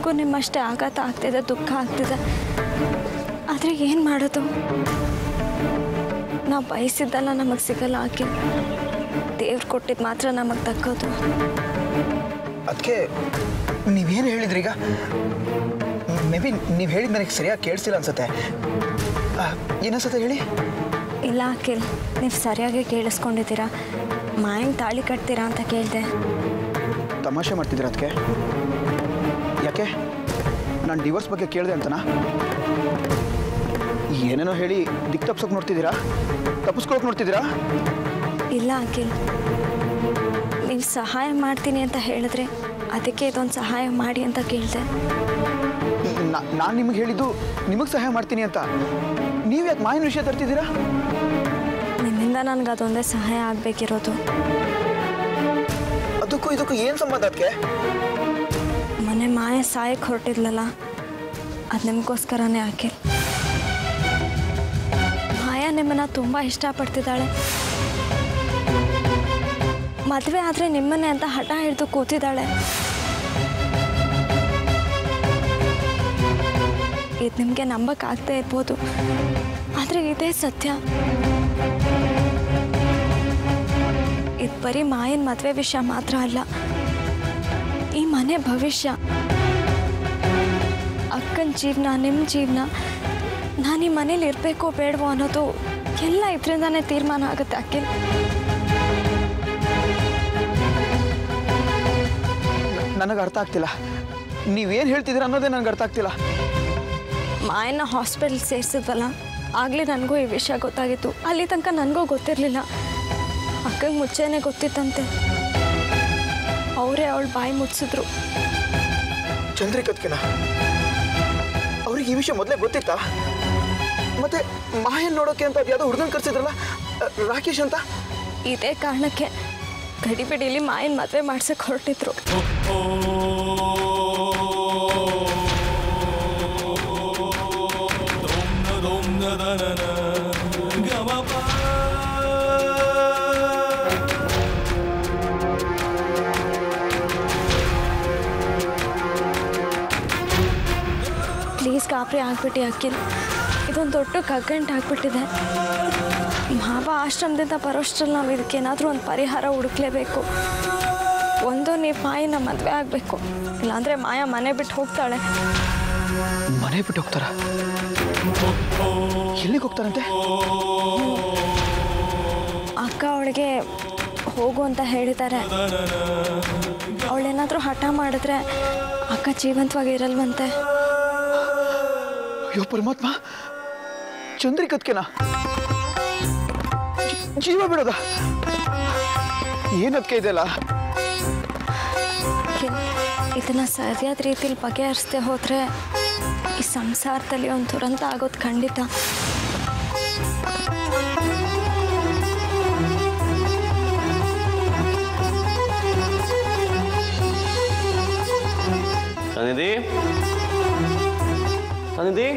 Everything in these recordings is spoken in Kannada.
ನನಗೂ ನಿಮ್ಮಷ್ಟೇ ಆಘಾತ ಆಗ್ತಿದೆ ದುಃಖ ಆಗ್ತಿದೆ ಆದರೆ ಏನು ಮಾಡೋದು ನಾವು ಬಯಸಿದ್ದೆಲ್ಲ ನಮಗೆ ಸಿಗಲ್ಲ ಆಕೆ ದೇವ್ರು ಕೊಟ್ಟಿದ್ದು ಮಾತ್ರ ನಮಗೆ ದಕ್ಕೋದು ಅದಕ್ಕೆ ನೀವೇನು ಹೇಳಿದ್ರಿ ಈಗ ಮೇ ಬಿ ನೀವು ಹೇಳಿದ ನನಗೆ ಸರಿಯಾಗಿ ಕೇಳಿಸಿಲ್ಲ ಅನ್ಸುತ್ತೆ ಆ, ಏನನ್ಸುತ್ತೆ ಹೇಳಿ ಇಲ್ಲ ಅಖಿಲ್ ನೀವು ಸರಿಯಾಗಿ ಕೇಳಿಸ್ಕೊಂಡಿದ್ದೀರಾ ಮಾಯಂಗೆ ತಾಳಿ ಕಟ್ತೀರಾ ಅಂತ ಕೇಳಿದೆ ತಮಾಷೆ ಮಾಡ್ತಿದ್ದೀರ ಅದಕ್ಕೆ ಯಾಕೆ ನಾನು ಡಿವೋರ್ಸ್ ಬಗ್ಗೆ ಕೇಳಿದೆ ಅಂತನಾ ಏನೇನೋ ಹೇಳಿ ದಿಕ್ ತಪ್ಸೋಕೆ ನೋಡ್ತಿದ್ದೀರಾ ತಪ್ಪಿಸ್ಕೊಳಕ್ಕೆ ನೋಡ್ತಿದ್ದೀರಾ ಇಲ್ಲ ಅಖಿಲ್ ನೀವು ಸಹಾಯ ಮಾಡ್ತೀನಿ ಅಂತ ಹೇಳಿದ್ರೆ ಅದಕ್ಕೆ ಇದೊಂದು ಸಹಾಯ ಮಾಡಿ ಅಂತ ಕೇಳಿದೆ ನಾನು ನಿಮಗೆ ಹೇಳಿದ್ದು ನಿಮಗೆ ಸಹಾಯ ಮಾಡ್ತೀನಿ ಅಂತ ನೀವು ಯಾಕೆ ಮಾಯನ ವಿಷಯ ತರ್ತಿದ್ದೀರಾ ನಿಮ್ಮಿಂದ ನನಗೆ ಅದೊಂದೇ ಸಹಾಯ ಆಗಬೇಕಿರೋದು ಅದಕ್ಕೂ ಇದಕ್ಕೂ ಏನು ಸಂಬಂಧ ಅದಕ್ಕೆ ಮನೆ ಮಾಯ ಸಾಯಕ್ಕೆ ಹೊರಟಿದ್ಲಲ್ಲ ಅದು ನಿಮಗೋಸ್ಕರನೇ ಅಖಿಲ್ ಮಾಯಾ ನಿಮ್ಮನ್ನ ತುಂಬ ಇಷ್ಟಪಡ್ತಿದ್ದಾಳೆ ಮದುವೆ ಆದರೆ ನಿಮ್ಮನ್ನೇ ಅಂತ ಹಠ ಹಿಡಿದು ಕೂತಿದ್ದಾಳೆ ಇದು ನಿಮಗೆ ನಂಬಕ್ಕಾಗದೇ ಇರ್ಬೋದು ಆದರೆ ಇದೇ ಸತ್ಯ ಇದು ಬರೀ ಮಾಯನ ಮದುವೆ ವಿಷಯ ಮಾತ್ರ ಅಲ್ಲ ಈ ಮನೆ ಭವಿಷ್ಯ ಅಕ್ಕನ ಜೀವನ ನಿಮ್ಮ ಜೀವನ ನಾನು ಈ ಮನೇಲಿ ಇರಬೇಕೋ ಬೇಡವೋ ಅನ್ನೋದು ಎಲ್ಲ ಇದರಿಂದಾನೇ ತೀರ್ಮಾನ ಆಗುತ್ತೆ ಅಖಿಲ್ ನನಗೆ ಅರ್ಥ ಆಗ್ತಿಲ್ಲ ನೀವೇನು ಹೇಳ್ತಿದ್ದೀರಾ ಅನ್ನೋದೇ ನನಗೆ ಅರ್ಥ ಆಗ್ತಿಲ್ಲ ಮಾಯನ್ನ ಹಾಸ್ಪಿಟಲ್ ಸೇರಿಸಿದ್ವಲ್ಲ ಆಗಲೇ ನನಗೂ ಈ ವಿಷಯ ಗೊತ್ತಾಗಿತ್ತು ಅಲ್ಲಿ ತನಕ ನನಗೂ ಗೊತ್ತಿರಲಿಲ್ಲ ಅಕ್ಕಂಗೆ ಮುಚ್ಚೇನೆ ಗೊತ್ತಿತ್ತಂತೆ ಅವರೇ ಅವಳ ಬಾಯಿ ಮುಚ್ಚಿದ್ರು ಚಂದ್ರಿಕತ್ಕೆನ ಅವ್ರಿಗೆ ಈ ವಿಷಯ ಮೊದಲೇ ಗೊತ್ತಿತ್ತಾ ಮತ್ತೆ ಮಾಯನ್ ನೋಡೋಕೆ ಅಂತ ಅದು ಯಾವುದೋ ಹುಡುಗನ್ ಕರ್ಸಿದ್ರಲ್ಲ ಅ, ರಾಕೇಶ್ ಅಂತ ಇದೇ ಕಾರಣಕ್ಕೆ ಗಡಿಬಿಡಿಲಿ ಮಾಯನ ಮದುವೆ ಮಾಡ್ಸಕ್ಕೆ ಹೊರಟಿದ್ರು ಪ್ಲೀಸ್ ಗಾಬರಿ ಆಗ್ಬಿಟ್ಟು ಅಕ್ಕಿಲ್ ಇದೊಂದು ದೊಡ್ಡ ಕಗ್ಗಂಟು ಆಗ್ಬಿಟ್ಟಿದೆ ಮಾವ ಆಶ್ರಮದಿಂದ ಬರೋಷ್ಟ್ರಲ್ಲಿ ನಾವು ಇದಕ್ಕೇನಾದರೂ ಒಂದು ಪರಿಹಾರ ಹುಡುಕ್ಲೇಬೇಕು ಒಂದು ನೀವು ಮಾಯನ ಮದುವೆ ಆಗಬೇಕು ಇಲ್ಲಾಂದರೆ ಮಾಯ ಮನೆ ಬಿಟ್ಟು ಹೋಗ್ತಾಳೆ ಮನೆ ಬಿಟ್ಟು ಹೋಗ್ತಾರ ಎಲ್ಲಿಗೆ ಹೋಗ್ತಾರಂತೆ ಅಕ್ಕ ಅವಳಿಗೆ ಹೋಗು ಅಂತ ಹೇಳಿದ್ದಾರೆ ಅವಳೇನಾದರೂ ಹಠ ಮಾಡಿದ್ರೆ ಅಕ್ಕ ಜೀವಂತವಾಗಿ ಇರಲ್ವಂತೆ ಅಯ್ಯೋ ಪರಮಾತ್ಮ ಚಂದ್ರಿಕತ್ಕೆನ ಜೀವ ಬಿಡೋದ ಏನದ್ಕೆ ಇದೆಲ್ಲ ಇದನ್ನು ಸರಿಯಾದ ರೀತಿಲಿ ಬಗೆಹರಿಸದೆ ಹೋದರೆ ಈ ಸಂಸಾರದಲ್ಲಿ ಒಂದು ದುರಂತ ಆಗೋದು ಖಂಡಿತ ಸನ್ನಿಧಿ ಸನ್ನಿಧಿ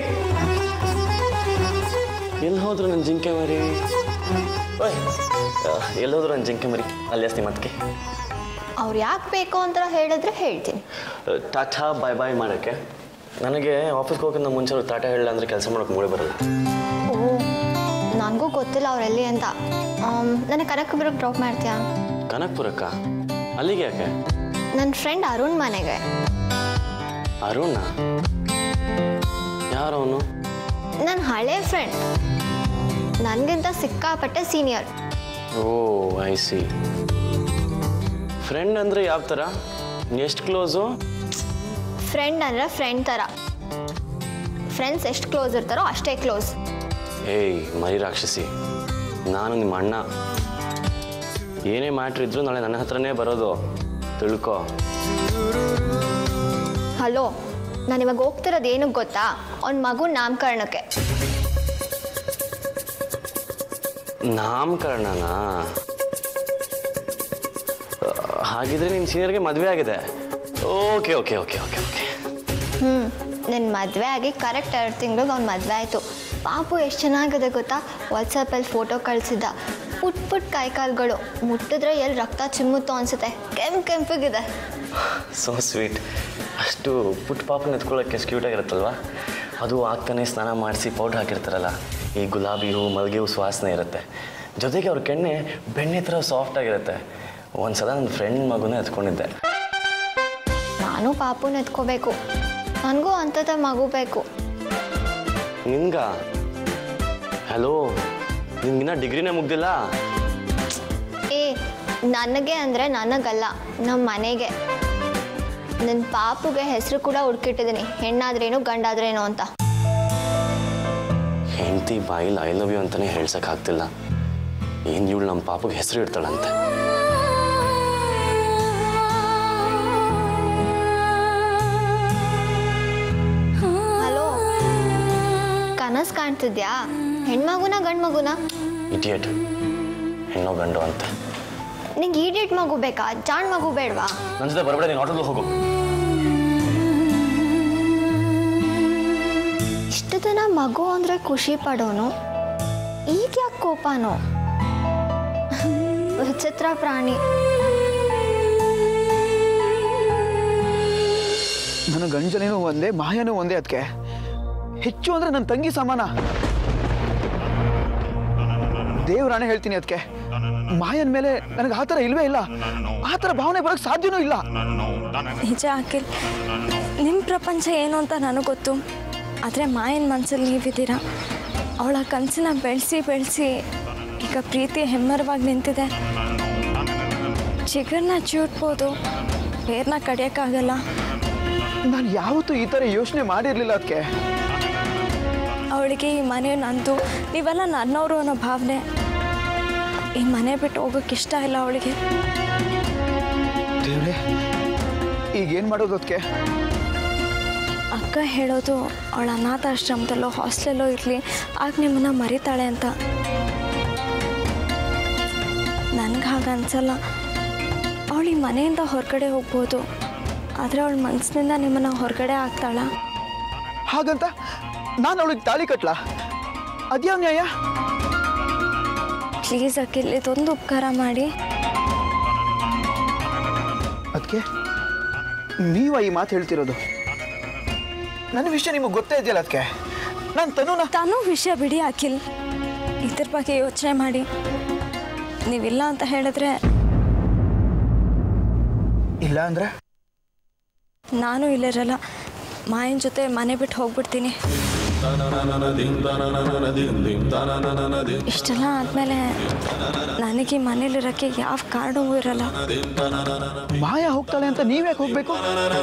ಎಲ್ಲಿ ಹೋದ್ರು ನನ್ನ ಜಿಂಕೆ ಮರಿ ಓಯ್ ಎಲ್ಲಿ ಹೋದ್ರು ನನ್ನ ಜಿಂಕೆ ಮರಿ ಅಲ್ಲಿ ಅಸ್ತಿ ಮತ್ಕೆ ಅವ್ರು ಯಾಕೆ ಬೇಕು ಅಂತ ಹೇಳಿದ್ರೆ ಹೇಳ್ತೀನಿ ಟಾಟಾ ಬಾಯ್ ಬಾಯ್ ಮಾಡೋಕ್ಕೆ ನನಗೆ ಆಫೀಸ್ಗೆ ಹೋಗೋಕ್ಕಿಂತ ಮುಂಚೆ ಅವ್ರು ಟಾಟಾ ಹೇಳಿಲ್ಲ ಅಂದರೆ ಕೆಲಸ ಮಾಡೋಕೆ ಮೂಡಿ ಬರಲ್ಲ ಓ ನನಗೂ ಗೊತ್ತಿಲ್ಲ ಅವರೆಲ್ಲಿ ಅಂತ ನನಗೆ ಕನಕಪುರಕ್ಕೆ ಡ್ರಾಪ್ ಮಾಡ್ತೀಯಾ ಕನಕ್ಪುರಕ್ಕ ಅಲ್ಲಿಗೆ ಯಾಕೆ ನನ್ನ ಫ್ರೆಂಡ್ ಅರುಣ್ ಮನೆಗೆ ಅರುಣ ಯಾರವನು ನನ್ನ ಹಳೆ ಫ್ರೆಂಡ್ ನನಗಿಂತ ಸಿಕ್ಕಾಪಟ್ಟೆ senior oh I see friend ಅಂದರೆ ಯಾವ ಥರ ಎಷ್ಟು ಕ್ಲೋಸು ಫ್ರೆಂಡ್ ಅಂದರೆ ಫ್ರೆಂಡ್ ಥರ ಫ್ರೆಂಡ್ಸ್ ಎಷ್ಟು ಕ್ಲೋಸ್ ಇರ್ತಾರೋ ಅಷ್ಟೇ ಕ್ಲೋಸ್ ಏಯ್ ಮರಿ ರಾಕ್ಷಸಿ ನಾನು ನಿಮ್ಮ ಅಣ್ಣ ಏನೇ ಮ್ಯಾಟ್ರ್ ಇದ್ರೂ ನಾಳೆ ನನ್ನ ಹತ್ರನೇ ಬರೋದು ತಿಳ್ಕೊ ಹಲೋ ನಾನು ಇವಾಗ ಹೋಗ್ತಿರೋದು ಏನಕ್ಕೆ ಗೊತ್ತಾ ಅವ್ನ ಮಗು ನಾಮಕರಣಕ್ಕೆ ನಾಮಕರಣನಾ ಆ, ಹಾಗಿದ್ರೆ ನಿನ್ನ ಸೀನಿಯರ್ಗೆ ಮದುವೆ ಆಗಿದೆ okay okay okay okay okay ಹ್ಞೂ ನನ್ನ ಮದುವೆ ಆಗಿ ಕರೆಕ್ಟ್ ಎರಡು ತಿಂಗಳಿಗೆ ಅವ್ನು ಮದುವೆ ಆಯಿತು ಪಾಪು ಎಷ್ಟು ಚೆನ್ನಾಗಿದೆ ಗೊತ್ತಾ ವಾಟ್ಸಪ್ಪಲ್ಲಿ ಫೋಟೋ ಕಳಿಸಿದ್ದ ಪುಟ್ ಪುಟ್ ಕೈಕಾಲುಗಳು ಮುಟ್ಟಿದ್ರೆ ಎಲ್ಲಿ ರಕ್ತ ಚಿಮ್ಮುತ್ತೋ ಅನಿಸುತ್ತೆ ಕೆಂಪು ಕೆಂಪಗಿದೆ ಸೊ ಸ್ವೀಟ್ ಅಷ್ಟು ಪುಟ್ಟ ಪಾಪನ ಎತ್ಕೊಳ್ಳೋಕ್ಕೆ ಕ್ಯೂಟಾಗಿರುತ್ತಲ್ವ ಅದು ಆಗ್ತಾನೆ ಸ್ನಾನ ಮಾಡಿಸಿ ಪೌಡ್ರ್ ಹಾಕಿರ್ತಾರಲ್ಲ ಈ ಗುಲಾಬಿ ಹೂ ಮಲ್ಗೆ ಹೂ ಸುವಾಸನೆ ಇರುತ್ತೆ ಜೊತೆಗೆ ಅವ್ರ ಕೆಣ್ಣೆ ಬೆಣ್ಣೆ ಥರ ಸಾಫ್ಟಾಗಿರುತ್ತೆ ಒಂದು ಸಲ ನನ್ನ ಫ್ರೆಂಡ್ ಮಗುನೇ ಎತ್ಕೊಂಡಿದ್ದೆ ನಾನು ಪಾಪುನ ಎತ್ಕೋಬೇಕು ನನಗೂ ಅಂಥದ್ದ ಮಗು ಬೇಕು ನಿನ್ಗ ಹಲೋ ನಿನ್ಗಿನ್ನ ಡಿಗ್ರಿನೇ ಮುಗ್ದಿಲ್ಲ ಏ ನನಗೆ ಅಂದರೆ ನನಗಲ್ಲ ನಮ್ಮ ಮನೆಗೆ ನನ್ನ ಪಾಪುಗೆ ಹೆಸರು ಕೂಡ ಹುಡ್ಕಿಟ್ಟಿದ್ದೀನಿ ಹೆಣ್ಣಾದ್ರೇನು ಗಂಡಾದ್ರೇನು ಅಂತ ಹೆಂಡತಿ ಬಾಯಿಲ್ ಐ ಲವ್ ಯು ಅಂತಲೇ ಹೇಳ್ಸೋಕ್ಕಾಗ್ತಿಲ್ಲ ಏನು ಇವಳು ನಮ್ಮ ಪಾಪಗೆ ಹೆಸರು ಇಡ್ತಾಳಂತೆ ಹಲೋ ಕನಸು ಕಾಣ್ತಿದ್ಯಾ ಹೆಣ್ಮಗುನ ಗಂಡು ಮಗುನ ಇಟಿಯಟ್ ಹೆಣ್ಣೋ ಗಂಡು ಅಂತ ನಿಂಗೆ ಈಡಿಯಟ್ ಮಗು ಬೇಕಾ ಜಾಣ್ ಮಗು ಬೇಡವಾ ನನ್ನ ಜೊತೆ ಬರಬೇಡ ನೀನು ಆಟೋದಲ್ಲಿ ಹೋಗು ಇಷ್ಟು ದಿನ ಮಗು ಅಂದರೆ ಖುಷಿ ಪಡೋನು ಈಗ ಯಾಕೆ ಕೋಪನೋ ವಿಚಿತ್ರ ಪ್ರಾಣಿ ನನ್ನ ಗಂಜನೇನು ಒಂದೇ ಮಾಯನೂ ಒಂದೇ ಅದಕ್ಕೆ ಹೆಚ್ಚು ಅಂದ್ರೆ ನನ್ನ ತಂಗಿ ಸಮಾನ ದೇವ್ರಾಣೆ ಹೇಳ್ತೀನಿ ಅದಕ್ಕೆ ಮಾಯನ್ ಮೇಲೆ ನನಗೆ ಆ ಥರ ಇಲ್ವೇ ಇಲ್ಲ ಆ ಥರ ಭಾವನೆ ಬರೋಕ್ಕೆ ಸಾಧ್ಯನೂ ಇಲ್ಲ ನಿಜ ಅಖಿಲ್ ನಿಮ್ಮ ಪ್ರಪಂಚ ಏನು ಅಂತ ನನಗೆ ಗೊತ್ತು ಆದರೆ ಮಾಯನ ಮನಸ್ಸಲ್ಲಿ ನೀವಿದ್ದೀರಾ ಅವಳ ಕನಸನ್ನ ಬೆಳೆಸಿ ಬೆಳೆಸಿ ಈಗ ಪ್ರೀತಿ ಹೆಮ್ಮರವಾಗಿ ನಿಂತಿದೆ ಚಿಗುರನ್ನ ಚೂಟ್ಬೋದು ಬೇರ್ನ ಕಡಿಯೋಕ್ಕಾಗಲ್ಲ ನಾನು ಯಾವತ್ತೂ ಈ ಥರ ಯೋಚನೆ ಮಾಡಿರಲಿಲ್ಲ ಅದಕ್ಕೆ ಅವಳಿಗೆ ಈ ಮನೆ ನಂದು ನೀವೆಲ್ಲ ನನ್ನವರು ಅನ್ನೋ ಭಾವನೆ ಈ ಮನೆ ಬಿಟ್ಟು ಹೋಗೋಕ್ಕೆ ಇಷ್ಟ ಇಲ್ಲ ಅವಳಿಗೆ ದೇವ್ರೆ ಈಗೇನು ಮಾಡೋದು ಅದಕ್ಕೆ ಅಕ್ಕ ಹೇಳೋದು ಅವಳ ಅನಾಥಾಶ್ರಮದಲ್ಲೋ ಹಾಸ್ಟೆಲಲ್ಲೋ ಇರಲಿ ಆಗ ನಿಮ್ಮನ್ನ ಮರಿತಾಳೆ ಅಂತ ನನಗೆ ಹಾಗೆ ಅನ್ಸಲ್ಲ ಅವಳು ಈ ಮನೆಯಿಂದ ಹೊರಗಡೆ ಹೋಗ್ಬೋದು ಆದರೆ ಅವಳ ಮನಸ್ಸಿನಿಂದ ನಿಮ್ಮನ್ನ ಹೊರಗಡೆ ಆಗ್ತಾಳ ಹಾಗಂತ ನಾನು ಅವಳಿಗೆ ತಾಳಿ ಕಟ್ಲಾ ಅದ್ಯಾವ ನ್ಯಾಯ ಪ್ಲೀಸ್ ಅಕ್ಕಿಲ್ ಇದೊಂದು ಉಪಕಾರ ಮಾಡಿ ಅದಕ್ಕೆ ನೀವ ಈ ಮಾತು ಹೇಳ್ತಿರೋದು ನನ್ನ ವಿಷಯ ನಿಮಗೆ ಗೊತ್ತೇ ಇದೆಯಲ್ಲ ಅದಕ್ಕೆ ನಾನು ತನುನ ತಾನು ವಿಷಯ ಬಿಡಿ ಅಖಿಲ್ ಇದ್ರ ಬಗ್ಗೆ ಯೋಚನೆ ಮಾಡಿ ನೀವಿಲ್ಲ ಅಂತ ಹೇಳಿದ್ರೆ ಇಲ್ಲ ಅಂದ್ರೆ ನಾನು ಇಲ್ಲಿರಲ್ಲ ಮಾಯನ ಜೊತೆ ಮನೆ ಬಿಟ್ಟು ಹೋಗ್ಬಿಡ್ತೀನಿ ಇಷ್ಟೆಲ್ಲ ಆದಮೇಲೆ ನನಗೆ ಈ ಮನೇಲಿರೋಕ್ಕೆ ಯಾವ ಕಾರಣವೂ ಇರಲ್ಲ ಮಾಯ ಹೋಗ್ತಾಳೆ ಅಂತ ನೀವ್ಯಾಕೆ ಹೋಗ್ಬೇಕು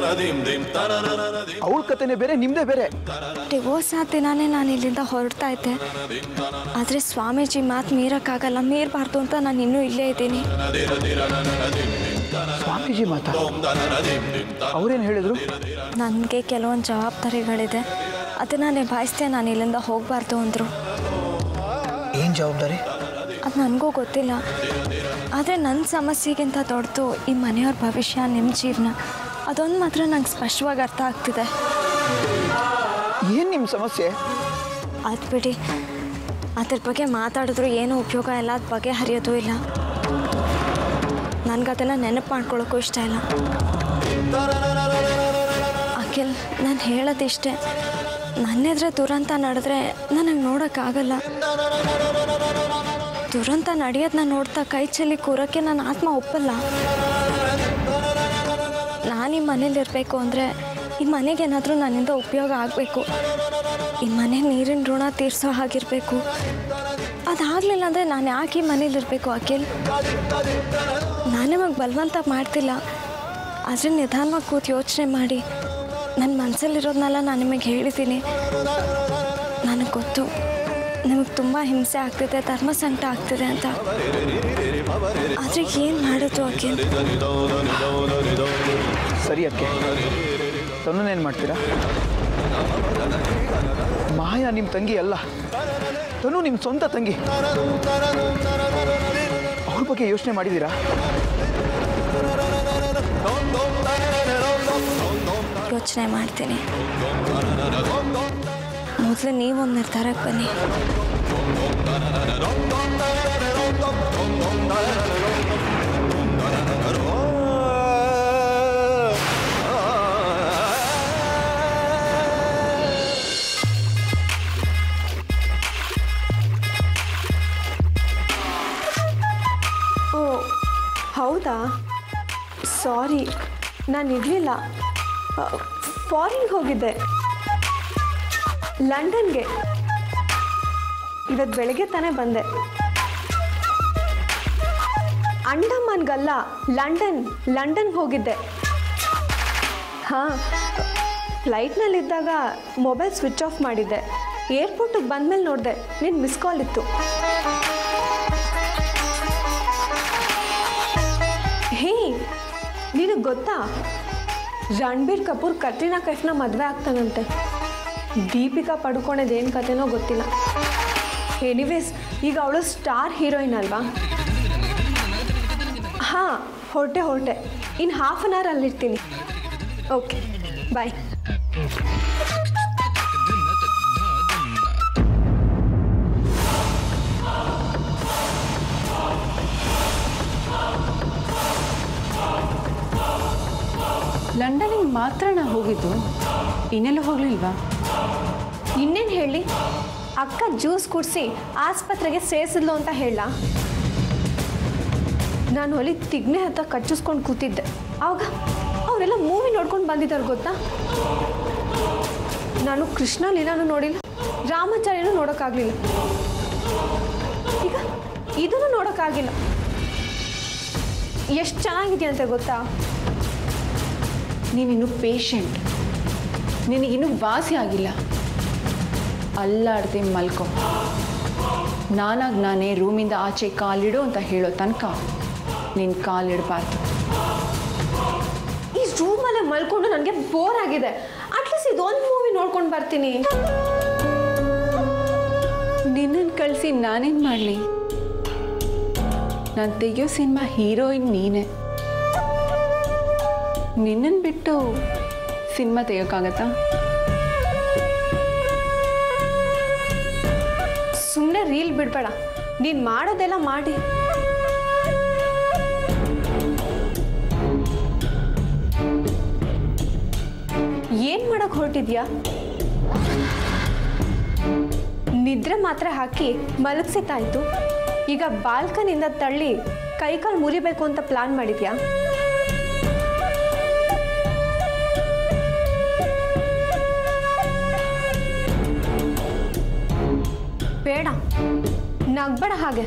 ಅವಳ ಕತೆನೇ ಬೇರೆ ನಿಮ್ದೇ ಬೇರೆ ಡಿವೋರ್ಸ್ ಆದ ದಿನಾನೇ ನಾನು ಇಲ್ಲಿಂದ ಹೊರಡ್ತಾ ಇದ್ದೆ ಆದರೆ ಸ್ವಾಮೀಜಿ ಮಾತು ಮೀರಕ್ಕಾಗಲ್ಲ ಮೀರಬಾರ್ದು ಅಂತ ನಾನು ಇನ್ನೂ ಇಲ್ಲೇ ಇದ್ದೀನಿ ಸ್ವಾಮೀಜಿ ಮಾತಾ ಅವ್ರೇನು ಹೇಳಿದ್ರು ನನಗೆ ಕೆಲವೊಂದು ಜವಾಬ್ದಾರಿಗಳಿದೆ ಅದನ್ನು ನಿಭಾಯಿಸ್ದೆ ನಾನು ಇಲ್ಲಿಂದ ಹೋಗಬಾರ್ದು ಅಂದರು ಏನು ಜವಾಬ್ದಾರಿ ಅದು ನನಗೂ ಗೊತ್ತಿಲ್ಲ ಆದರೆ ನನ್ನ ಸಮಸ್ಯೆಗಿಂತ ದೊಡ್ಡದು ಈ ಮನೆಯವ್ರ ಭವಿಷ್ಯ ನಿಮ್ಮ ಜೀವನ ಅದೊಂದು ಮಾತ್ರ ನಂಗೆ ಸ್ಪಷ್ಟವಾಗಿ ಅರ್ಥ ಆಗ್ತಿದೆ ಏನು ನಿಮ್ಮ ಸಮಸ್ಯೆ ಅದು ಬಿಡಿ ಅದ್ರ ಬಗ್ಗೆ ಮಾತಾಡಿದ್ರು ಏನೂ ಉಪಯೋಗ ಇಲ್ಲ ಅದ್ರ ಬಗ್ಗೆ ಹರಿಯೋದು ಇಲ್ಲ ನನಗೆ ಅದನ್ನು ನೆನಪು ಮಾಡ್ಕೊಳ್ಳೋಕ್ಕೂ ಇಷ್ಟ ಇಲ್ಲ ಅಖಿಲ್ ನಾನು ಹೇಳೋದಿಷ್ಟೇ ನನ್ನೆದ್ರೆ ದುರಂತ ನಡೆದ್ರೆ ನನಗೆ ನೋಡೋಕ್ಕಾಗಲ್ಲ ದುರಂತ ನಡೆಯೋದನ್ನ ನೋಡ್ತಾ ಕೈ ಚೆಲ್ಲಿ ಕೂರೋಕ್ಕೆ ನನ್ನ ಆತ್ಮ ಒಪ್ಪಲ್ಲ ನಾನು ಈ ಮನೇಲಿ ಇರಬೇಕು ಅಂದರೆ ಈ ಮನೆಗೆ ಏನಾದರೂ ನನ್ನಿಂದ ಉಪಯೋಗ ಆಗಬೇಕು ಈ ಮನೆ ನೀರಿನ ಋಣ ತೀರ್ಸೋ ಹಾಗಿರಬೇಕು ಅದಾಗಲಿಲ್ಲ ಅಂದರೆ ನಾನು ಯಾಕೆ ಈ ಮನೇಲಿರಬೇಕು ಅಖಿಲ್ ನಾನು ನಿಮಗೆ ಬಲವಂತ ಮಾಡ್ತಿಲ್ಲ ಆದರೆ ನಿಧಾನವಾಗಿ ಕೂತು ಯೋಚನೆ ಮಾಡಿ ನನ್ನ ಮನಸ್ಸಲ್ಲಿರೋದನ್ನೆಲ್ಲ ನಾನು ನಿಮಗೆ ಹೇಳಿದ್ದೀನಿ ನನಗೆ ಗೊತ್ತು ನಿಮಗೆ ತುಂಬ ಹಿಂಸೆ ಆಗ್ತಿದೆ ಧರ್ಮ ಸಂಕಟ ಆಗ್ತಿದೆ ಅಂತ ಆದರೆ ಏನು ಮಾಡೋದು ಅಖಿಲ್ ಸರಿ ಅದಕ್ಕೆ ತನುನೇನು ಮಾಡ್ತೀರಾ ಮಾಯ ನಿಮ್ಮ ತಂಗಿ ಅಲ್ಲ ತನು ನಿಮ್ಮ ಸ್ವಂತ ತಂಗಿ ಅವ್ರ ಬಗ್ಗೆ ಯೋಚನೆ ಮಾಡಿದ್ದೀರಾ ಯೋಚನೆ ಮಾಡ್ತೀನಿ ಮೊದಲು ನೀವೊಂದು ನಿರ್ಧಾರಕ್ಕೆ ಬನ್ನಿ ಹೌದಾ ಸಾರಿ ನಾನು ಇರಲಿಲ್ಲ ಫಾರಿನ್ಗೆ ಹೋಗಿದ್ದೆ ಲಂಡನ್ಗೆ ಇವತ್ತು ಬೆಳಗ್ಗೆ ತಾನೇ ಬಂದೆ ಅಂಡಮಾನ್ಗಲ್ಲ ಲಂಡನ್ ಲಂಡನ್ಗೆ ಹೋಗಿದ್ದೆ ಹಾಂ ಫ್ಲೈಟ್ನಲ್ಲಿದ್ದಾಗ ಮೊಬೈಲ್ ಸ್ವಿಚ್ ಆಫ್ ಮಾಡಿದ್ದೆ ಏರ್ಪೋರ್ಟಿಗೆ ಬಂದಮೇಲೆ ನೋಡಿದೆ ನಿನ್ನ ಮಿಸ್ ಕಾಲ್ ಇತ್ತು ಹೇ ನಿನಗೆ ಗೊತ್ತಾ ರಣಬೀರ್ ಕಪೂರ್ ಕತ್ರಿನಾ ಕೈಫ್ನ ಮದುವೆ ಆಗ್ತಾನಂತೆ ದೀಪಿಕಾ ಪಡ್ಕೊಳೋದು ಏನು ಕತೆನೋ ಗೊತ್ತಿಲ್ಲ ಎನಿವೇಸ್ ಈಗ ಅವಳು ಸ್ಟಾರ್ ಹೀರೋಯಿನ್ ಅಲ್ವಾ ಹಾಂ ಹೊರಟೆ ಹೊರಟೆ ಇನ್ನು ಹಾಫ್ ಆನ್ ಅವರ್ ಅಲ್ಲಿರ್ತೀನಿ ಓಕೆ ಬಾಯ್ ಲಂಡನ್ನಿಗೆ ಮಾತ್ರ ನಾ ಹೋಗಿದ್ದು ಇನ್ನೆಲ್ಲ ಹೋಗ್ಲಿಲ್ವಾ ಇನ್ನೇನು ಹೇಳಿ ಅಕ್ಕ ಜ್ಯೂಸ್ ಕುಡಿಸಿ ಆಸ್ಪತ್ರೆಗೆ ಸೇರಿಸಿದ್ಲು ಅಂತ ಹೇಳ ನಾನು ಅಲ್ಲಿ ತಿಗ್ನೆ ಹತ್ರ ಕಚ್ಚಿಸ್ಕೊಂಡು ಕೂತಿದ್ದೆ ಆವಾಗ ಅವರೆಲ್ಲ ಮೂವಿ ನೋಡ್ಕೊಂಡು ಬಂದಿದ್ದಾರೆ ಗೊತ್ತಾ ನಾನು ಕೃಷ್ಣ ಲೀಲಾನು ನೋಡಿಲ್ಲ ರಾಮಾಚಾರ್ಯನೂ ನೋಡೋಕ್ಕಾಗಲಿಲ್ಲ ಈಗ ಇದನ್ನು ನೋಡೋಕ್ಕಾಗಿಲ್ಲ ಎಷ್ಟು ಚೆನ್ನಾಗಿದೆಯಂತೆ ಗೊತ್ತಾ ನೀನಿನ್ನು ಪೇಷಂಟ್ ನಿನಗಿನ್ನೂ ವಾಸಿ ಆಗಿಲ್ಲ ಅಲ್ಲಾಡ್ದೆ ಮಲ್ಕೊ ನಾನಾಗಿ ನಾನೇ ರೂಮಿಂದ ಆಚೆ ಕಾಲಿಡು ಅಂತ ಹೇಳೋ ತನಕ ನೀನು ಕಾಲಿಡಬಾರ್ದು ಈ ರೂಮಲ್ಲೇ ಮಲ್ಕೊಂಡು ನನಗೆ ಬೋರ್ ಆಗಿದೆ ಅಟ್ಲೀಸ್ಟ್ ಇದೊಂದು ಮೂವಿ ನೋಡ್ಕೊಂಡು ಬರ್ತೀನಿ ನಿನ್ನನ್ನು ಕಳಿಸಿ ನಾನೇನು ಮಾಡಲಿ ನಾನು ತೆಗಿಯೋ ಸಿನಿಮಾ ಹೀರೋಯಿನ್ ನೀನೇ ನಿನ್ನನ್ನು ಬಿಟ್ಟು ಸಿನಿಮಾ ತೆಗಿಯೋಕ್ಕಾಗತ್ತಾ ಸುಮ್ಮನೆ ರೀಲ್ ಬಿಡಬೇಡ ನೀನು ಮಾಡೋದೆಲ್ಲ ಮಾಡಿ ಏನು ಮಾಡಕ್ ಹೊರಟಿದ್ಯಾ ನಿದ್ರೆ ಮಾತ್ರ ಹಾಕಿ ಮಲಗಿಸಿತಾಯ್ತು ಈಗ ಬಾಲ್ಕನಿಂದ ತಳ್ಳಿ ಕೈಕಾಲು ಮುರಿಬೇಕು ಅಂತ ಪ್ಲಾನ್ ಮಾಡಿದ್ಯಾ ಬೇಡ ನಗ್ಬೇಡ ಹಾಗೆ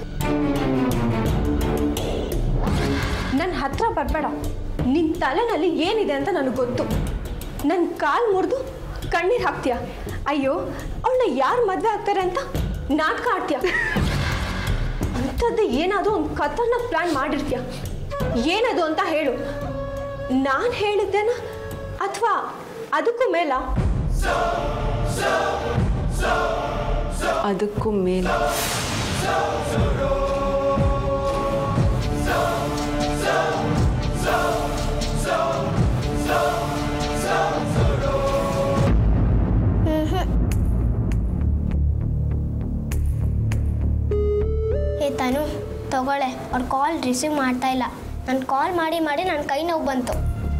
ನನ್ನ ಹತ್ರ ಬರಬೇಡ ನಿನ್ನ ತಲೆನಲ್ಲಿ ಏನಿದೆ ಅಂತ ನನಗೆ ಗೊತ್ತು ನನ್ನ ಕಾಲು ಮುರಿದು ಕಣ್ಣೀರು ಹಾಕ್ತೀಯ ಅಯ್ಯೋ ಅವಳನ್ನ ಯಾರು ಮದುವೆ ಆಗ್ತಾರೆ ಅಂತ ನಾಟಕ ಆಡ್ತೀಯ ಅಂಥದ್ದು ಏನಾದರೂ ಒಂದು ಕತ್ತನ್ನ ಪ್ಲಾನ್ ಮಾಡಿರ್ತೀಯ ಏನದು ಅಂತ ಹೇಳು ನಾನು ಹೇಳಿದ್ದೇನ ಅಥವಾ ಅದಕ್ಕೂ ಮೇಲ ಅದಕ್ಕೂ ಮೇಲೆ ಏ ತನು ತಗೊಳ್ಳೆ ಅವ್ರು ಕಾಲ್ ರಿಸೀವ್ ಮಾಡ್ತಾ ಇಲ್ಲ ನಾನು ಕಾಲ್ ಮಾಡಿ ಮಾಡಿ ನನ್ನ ಕೈ ನೋವು ಬಂತು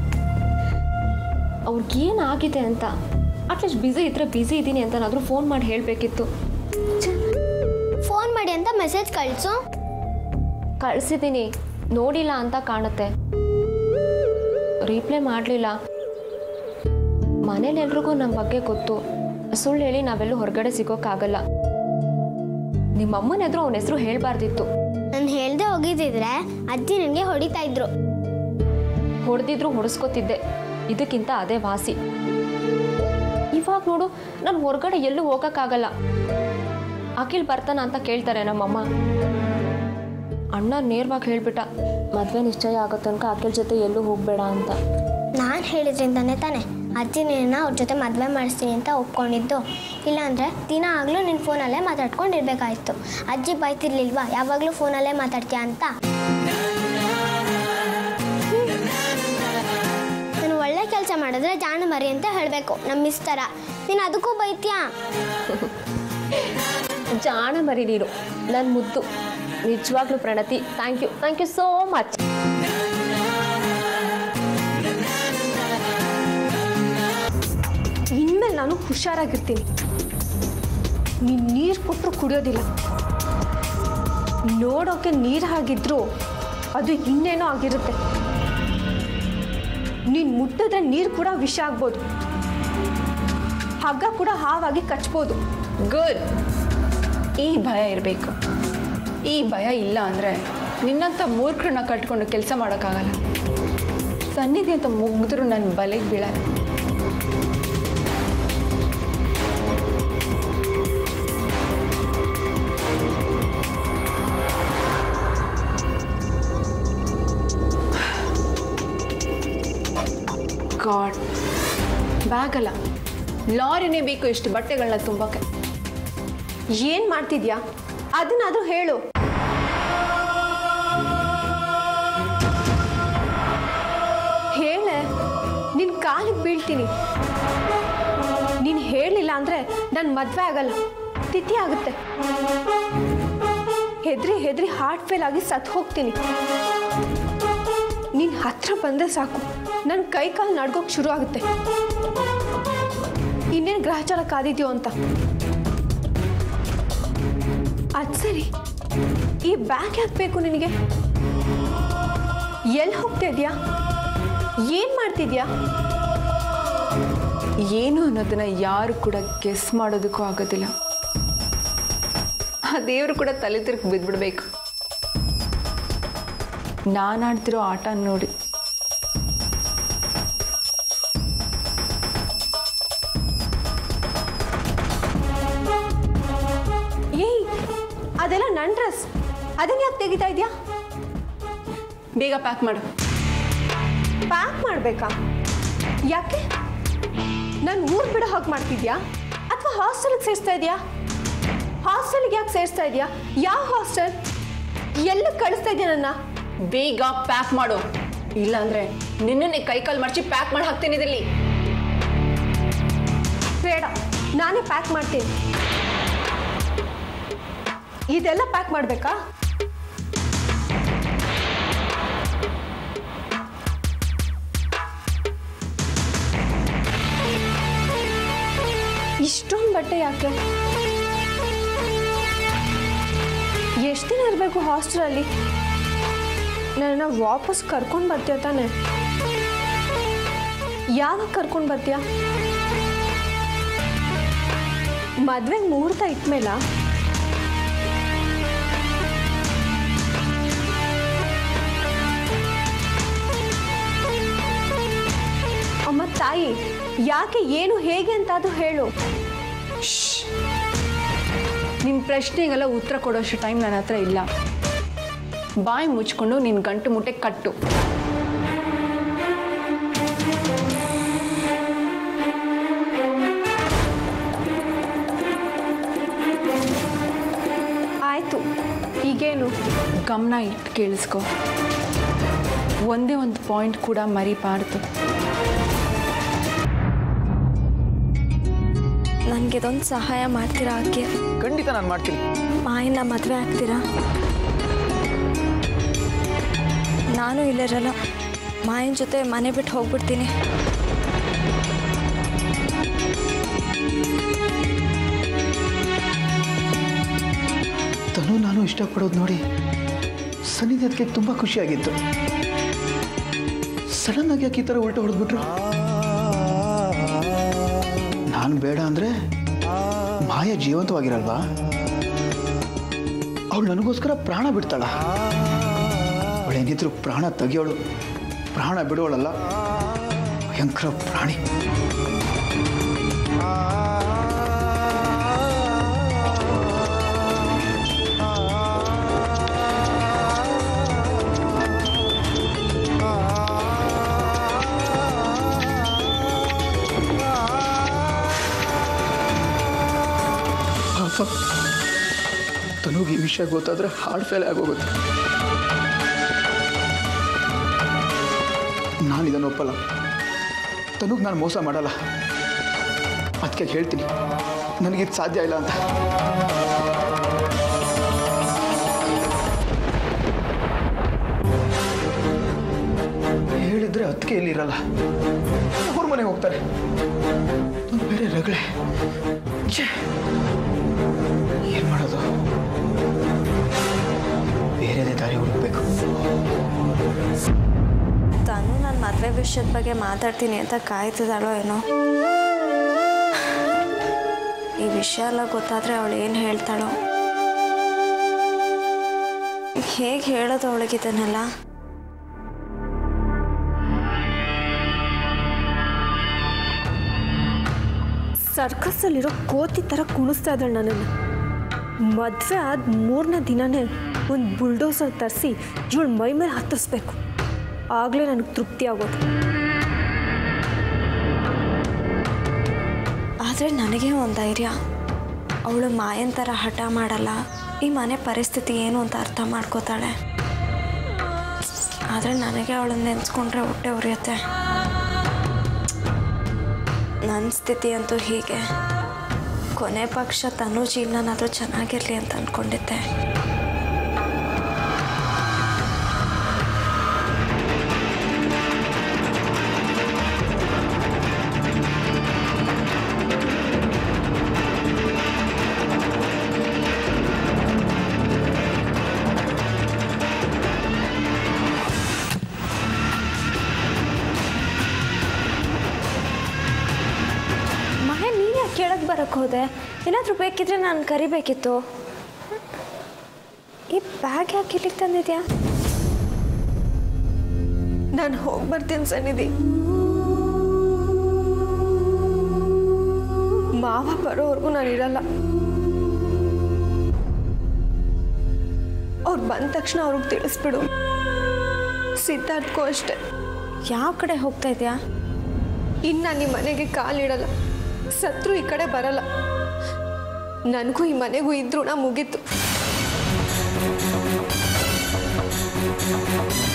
ಅವ್ರಿಗೇನಾಗಿದೆ ಅಂತ ಅಟ್ಲೀಸ್ಟ್ ಬ್ಯುಸಿ ಇದ್ರೆ ಬ್ಯುಸಿ ಇದ್ದೀನಿ ಅಂತನಾದರೂ ಫೋನ್ ಮಾಡಿ ಹೇಳಬೇಕಿತ್ತು ಫೋನ್ ಮಾಡಿ ಅಂತ ಮೆಸೇಜ್ ಕಳಿಸು ಕಳಿಸಿದ್ದೀನಿ ನೋಡಿಲ್ಲ ಅಂತ ಕಾಣುತ್ತೆ ರೀಪ್ಲೈ ಮಾಡಲಿಲ್ಲ ಮನೇಲಿ ಎಲ್ರಿಗೂ ನಮ್ಮ ಬಗ್ಗೆ ಗೊತ್ತು ಸುಳ್ಳು ಹೇಳಿ ನಾವೆಲ್ಲೂ ಹೊರಗಡೆ ಸಿಗೋಕ್ಕಾಗಲ್ಲ ನಿಮ್ಮ ಅಮ್ಮನ ಎದುರು ಅವನ ಹೆಸರು ಹೇಳಬಾರ್ದಿತ್ತು ನಾನು ಹೇಳ್ದೆ ಹೋಗಿದ್ದಿದ್ರೆ ಅಜ್ಜಿ ನನಗೆ ಹೊಡಿತಾ ಇದ್ರು ಹೊಡೆದಿದ್ರು ಹೊಡೆಸ್ಕೊತಿದ್ದೆ ಇದಕ್ಕಿಂತ ಅದೇ ವಾಸಿ ಇವಾಗ ನೋಡು ನಾನು ಹೊರಗಡೆ ಎಲ್ಲೂ ಹೋಗೋಕ್ಕಾಗಲ್ಲ ಅಖಿಲ್ ಬರ್ತಾನ ಅಂತ ಕೇಳ್ತಾರೆ ನಮ್ಮಮ್ಮ ಅಣ್ಣ ನೇರವಾಗಿ ಹೇಳ್ಬಿಟ್ಟ ಮದುವೆ ನಿಶ್ಚಯ ಆಗೋ ತನಕ ಅಖಿಲ್ ಜೊತೆ ಎಲ್ಲೂ ಹೋಗಬೇಡ ಅಂತ ನಾನು ಹೇಳಿದ್ರಿಂದಾನೆ ತಾನೆ ಅಜ್ಜಿ ನಿನ್ನ ಅವ್ರ ಜೊತೆ ಮದುವೆ ಮಾಡಿಸ್ತೀನಿ ಅಂತ ಒಪ್ಕೊಂಡಿದ್ದು ಇಲ್ಲಾಂದರೆ ದಿನ ಆಗಲೂ ನಿನ್ನ ಫೋನಲ್ಲೇ ಮಾತಾಡ್ಕೊಂಡಿರ್ಬೇಕಾಯ್ತು ಅಜ್ಜಿ ಬೈತಿರ್ಲಿಲ್ವಾ ಯಾವಾಗಲೂ ಫೋನಲ್ಲೇ ಮಾತಾಡ್ತೀಯ ಅಂತ ನಾನು ಒಳ್ಳೆ ಕೆಲಸ ಮಾಡಿದ್ರೆ ಜಾಣ ಮರಿ ಅಂತ ಹೇಳಬೇಕು ನಮ್ಮ ಮಿಸ್ ಥರ ನೀನು ಅದಕ್ಕೂ ಬೈತೀಯಾ ಜಾಣ ಮರಿ ನೀನು ನನ್ನ ಮುದ್ದು ನಿಜವಾಗ್ಲೂ Pranati thank you thank you so much ಇನ್ಮೇಲೆ ನಾನು ಹುಷಾರಾಗಿರ್ತೀನಿ ನೀನು ನೀರು ಕೊಟ್ಟರು ಕುಡಿಯೋದಿಲ್ಲ ನೋಡೋಕೆ ನೀರು ಹಾಗಿದ್ರು ಅದು ಇನ್ನೇನೋ ಆಗಿರುತ್ತೆ ನೀನು ಮುಟ್ಟಿದ್ರೆ ನೀರು ಕೂಡ ವಿಷ ಆಗ್ಬೋದು ಹಗ್ಗ ಕೂಡ ಹಾವಾಗಿ ಕಚ್ಬೋದು ಗುಡ್ ಈ ಭಯ ಇರಬೇಕು ಈ ಭಯ ಇಲ್ಲ ಅಂದರೆ ನಿನ್ನಂಥ ಮೂರ್ಖರನ್ನ ಕಟ್ಕೊಂಡು ಕೆಲಸ ಮಾಡೋಕ್ಕಾಗಲ್ಲ ಸನ್ನಿಧಿ ಅಂತ ಮುಗಿದ್ರು ನನ್ನ ಬಲೆಗೆ ಬೀಳಲ್ಲ ಗಾಡ್ ಬ್ಯಾಗ್ ಅಲ್ಲ ಲಾರಿನೇ ಬೇಕು ಇಷ್ಟು ಬಟ್ಟೆಗಳನ್ನ ತುಂಬಕ್ಕೆ ಏನು ಮಾಡ್ತಿದ್ಯಾ ಅದನ್ನಾದ್ರೂ ಹೇಳು ಹೇಳೆ ನಿನ್ನ ಕಾಲಿಗೆ ಬೀಳ್ತೀನಿ ನೀನು ಹೇಳಿಲ್ಲ ಅಂದರೆ ನನ್ನ ಮದುವೆ ಆಗಲ್ಲ ತಿಥಿ ಆಗುತ್ತೆ ಹೆದ್ರಿ ಹೆದ್ರಿ ಹಾರ್ಟ್ ಫೇಲ್ ಆಗಿ ಸತ್ತು ಹೋಗ್ತೀನಿ ನೀನು ಹತ್ರ ಬಂದರೆ ಸಾಕು ನನ್ನ ಕೈ ಕಾಲು ನಡ್ಗೋಕೆ ಶುರು ಆಗುತ್ತೆ ಇನ್ನೇನು ಗ್ರಹಚಾರ ಕಾದಿದ್ಯೋ ಅಂತ ಅದು ಸರಿ ಈ ಬ್ಯಾಗ್ ಯಾಕೆ ಬೇಕು ನಿನಗೆ ಎಲ್ಲಿ ಹೋಗ್ತಾ ಇದೆಯಾ ಏನು ಮಾಡ್ತಿದ್ಯಾ ಏನು ಅನ್ನೋದನ್ನ ಯಾರು ಕೂಡ ಗೆಸ್ ಮಾಡೋದಕ್ಕೂ ಆಗೋದಿಲ್ಲ ಆ ದೇವರು ಕೂಡ ತಲೆ ತಿರುಗಿ ಬಿದ್ಬಿಡ್ಬೇಕು ನಾನು ಆಡ್ತಿರೋ ಆಟ ನೋಡಿ ಏಯ್ ಅದೆಲ್ಲ ನನ್ನ ಡ್ರೆಸ್ ಅದನ್ನ ಯಾಕೆ ತೆಗಿತಾ ಇದೆಯಾ ಬೇಗ ಪ್ಯಾಕ್ ಮಾಡು ಪ್ಯಾಕ್ ಮಾಡಬೇಕಾ ಯಾಕೆ ನಾನು ಊರು ಬಿಡೋ ಹಾಗೆ ಮಾಡ್ತಿದ್ಯಾ ಅಥವಾ ಹಾಸ್ಟೆಲ್ಗೆ ಸೇರಿಸ್ತಾ ಇದೆಯಾ ಹಾಸ್ಟೆಲ್ಗೆ ಯಾಕೆ ಸೇರಿಸ್ತಾ ಇದೆಯಾ ಯಾವ ಹಾಸ್ಟೆಲ್ ಎಲ್ಲ ಕಳಿಸ್ತಾ ಇದೆಯಾ ನನ್ನ ಬೇಗ ಪ್ಯಾಕ್ ಮಾಡು ಇಲ್ಲಾಂದ್ರೆ ನಿನ್ನನ್ನೇ ಕೈಕಾಲು ಮರ್ಚಿ ಪ್ಯಾಕ್ ಮಾಡಿ ಹಾಕ್ತೀನಿ ಇದರಲ್ಲಿ ಬೇಡ ನಾನೇ ಪ್ಯಾಕ್ ಮಾಡ್ತೀನಿ ಇದೆಲ್ಲ ಪ್ಯಾಕ್ ಮಾಡಬೇಕಾ ಇಷ್ಟೊಂದು ಬಟ್ಟೆ ಯಾಕೆ ಎಷ್ಟು ದಿನ ಇರಬೇಕು ಹಾಸ್ಟೆಲಲ್ಲಿ ನನ್ನ ವಾಪಸ್ ಕರ್ಕೊಂಡು ಬರ್ತೀಯ ತಾನೆ ಯಾವಾಗ ಕರ್ಕೊಂಡು ಬರ್ತೀಯ ಮದ್ವೆಗೆ ಮುಹೂರ್ತ ಇಟ್ಮೇಲ ಅಮ್ಮ ತಾಯಿ ಯಾಕೆ ಏನು ಹೇಗೆ ಅಂತ ಅದು ಹೇಳು ನಿನ್ನ ಪ್ರಶ್ನೆಗೆಲ್ಲ ಉತ್ತರ ಕೊಡೋಷ್ಟು ಟೈಮ್ ನನ್ನ ಹತ್ರ ಇಲ್ಲ ಬಾಯಿ ಮುಚ್ಕೊಂಡು ನಿನ್ನ ಗಂಟು ಮುಟ್ಟೆ ಕಟ್ಟು ಆಯ್ತು ಈಗೇನು ಗಮನ ಇಟ್ಟು ಕೇಳಿಸ್ಕೊ ಒಂದೇ ಒಂದು ಪಾಯಿಂಟ್ ಕೂಡ ಮರಿಬಾರ್ದು ನನಗೆ ಇದೊಂದು ಸಹಾಯ ಮಾಡ್ತೀರಾ ಆಕೆ ಖಂಡಿತ ನಾನು ಮಾಡ್ತೀನಿ ಮಾಯನ್ನ ಮದುವೆ ಆಗ್ತೀರಾ ನಾನು ಇಲ್ಲಿರಲ್ಲ ಮಾಯನ ಜೊತೆ ಮನೆ ಬಿಟ್ಟು ಹೋಗ್ಬಿಡ್ತೀನಿ ತನು ನಾನು ಇಷ್ಟಪಡೋದು ನೋಡಿ ಸನ್ನಿಧಿ ಅದಕ್ಕೆ ತುಂಬ ಖುಷಿಯಾಗಿತ್ತು ಸಡನ್ ಆಗಿ ಯಾಕೆ ಈ ಥರ ಉಲ್ಟ ಹೊಡೆದ್ಬಿಟ್ರು ನಾನು ಬೇಡ ಅಂದರೆ ಮಾಯ ಜೀವಂತವಾಗಿರಲ್ವಾ ಅವಳು ನನಗೋಸ್ಕರ ಪ್ರಾಣ ಬಿಡ್ತಾಳ ಅವಳೇನಿದ್ರು ಪ್ರಾಣ ತೆಗಿಯೋಳು ಪ್ರಾಣ ಬಿಡೋಳಲ್ಲ ಭಯಂಕರ ಪ್ರಾಣಿ ಪಾಪ ತನುಗೆ ಈ ವಿಷಯ ಗೊತ್ತಾದ್ರೆ ಹಾರ್ಟ್ ಫೇಲ್ ಆಗೋಗುತ್ತೆ ನಾನು ಇದನ್ನು ಒಪ್ಪಲ್ಲ ತನುಗೆ ನಾನು ಮೋಸ ಮಾಡಲ್ಲ ಅದಕ್ಕೆ ಹೇಳ್ತೀನಿ ನನಗಿದು ಸಾಧ್ಯ ಇಲ್ಲ ಅಂತ ಹೇಳಿದ್ರೆ ಅದಕ್ಕೆ ಇಲ್ಲಿರಲ್ಲ ಅವ್ರ ಮನೆಗೆ ಹೋಗ್ತಾರೆ ನಾನ್ ಬೇರೆ ರಗಳೆ ಛೇ ಏನು ಮಾಡೋದು ಬೇರೆದೇ ದಾರಿ ಹುಡುಕ್ಬೇಕು ತಾನು ನನ್ನ ಮದುವೆ ವಿಷಯದ ಬಗ್ಗೆ ಮಾತಾಡ್ತೀನಿ ಅಂತ ಕಾಯ್ತಿದ್ದಾಳೋ ಏನೋ ಈ ವಿಷಯ ಎಲ್ಲ ಗೊತ್ತಾದರೆ ಅವಳು ಏನು ಹೇಳ್ತಾಳೋ ಹೇಗೆ ಹೇಳೋದು ಅವಳಿಗಿದನ್ನೆಲ್ಲ ಸರ್ಕಸ್ಸಲ್ಲಿರೋ ಕೋತಿ ಥರ ಕುಣಿಸ್ತಾ ಇದ್ದಾಳೆ ನನ್ನನ್ನು ಮದುವೆ ಆದ ಮೂರನೇ ದಿನನೇ ಒಂದು ಬುಲ್ಡೋಸರ್ ತರಿಸಿ ಇವಳು ಮೈ ಮೇಲೆ ಹತ್ತಿಸ್ಬೇಕು ಆಗಲೇ ನನಗೆ ತೃಪ್ತಿ ಆಗೋದು ಆದರೆ ನನಗೆ ಒಂದು ಧೈರ್ಯ ಅವಳು ಮಾಯನ್ ಥರ ಹಠ ಮಾಡಲ್ಲ ಈ ಮನೆ ಪರಿಸ್ಥಿತಿ ಏನು ಅಂತ ಅರ್ಥ ಮಾಡ್ಕೋತಾಳೆ ಆದರೆ ನನಗೆ ಅವಳನ್ನ ನೆನೆಸ್ಕೊಂಡ್ರೆ ಹೊಟ್ಟೆ ಉರಿಯುತ್ತೆ ನನ್ನ ಸ್ಥಿತಿ ಅಂತೂ ಹೀಗೆ ಕೊನೆ ಪಕ್ಷ ತನು ಜೀವನನಾದರೂ ಚೆನ್ನಾಗಿರಲಿ ಅಂತ ಅಂದ್ಕೊಂಡಿದ್ದೆ ಮಹೆ ನೀನು ಯಾಕೆ ಕೇಳಕ್ಕೆ ಬರೋಕ್ಕೆ ಹೋದೆ ಏನಾದರೂ ಬೇಕಿದ್ರೆ ನಾನು ಕರಿಬೇಕಿತ್ತು ಈ ಬ್ಯಾಗ್ ಯಾಕೆ ಇಲ್ಲಿಗೆ ತಂದಿದ್ಯಾ ನಾನು ಹೋಗಿ ಬರ್ತೀನಿ ಸನ್ನಿಧಿ ಮಾವ ಬರೋವರೆಗೂ ನಾನು ಇರಲ್ಲ ಅವ್ರು ಬಂದ ತಕ್ಷಣ ಅವ್ರಿಗೆ ತಿಳಿಸ್ಬಿಡು ಸಿದ್ಧಾರ್ಥ್ಗೂ ಅಷ್ಟೆ ಯಾವ ಕಡೆ ಹೋಗ್ತಾ ಇದೆಯಾ ಇನ್ನು ನಾನು ಈ ಮನೆಗೆ ಕಾಲಿಡಲ್ಲ ಸತ್ರು ಈ ಕಡೆ ಬರಲ್ಲ ನನಗೂ ಈ ಮನೆಗೂ ಇದ್ರೂ ನಾ ಮುಗೀತು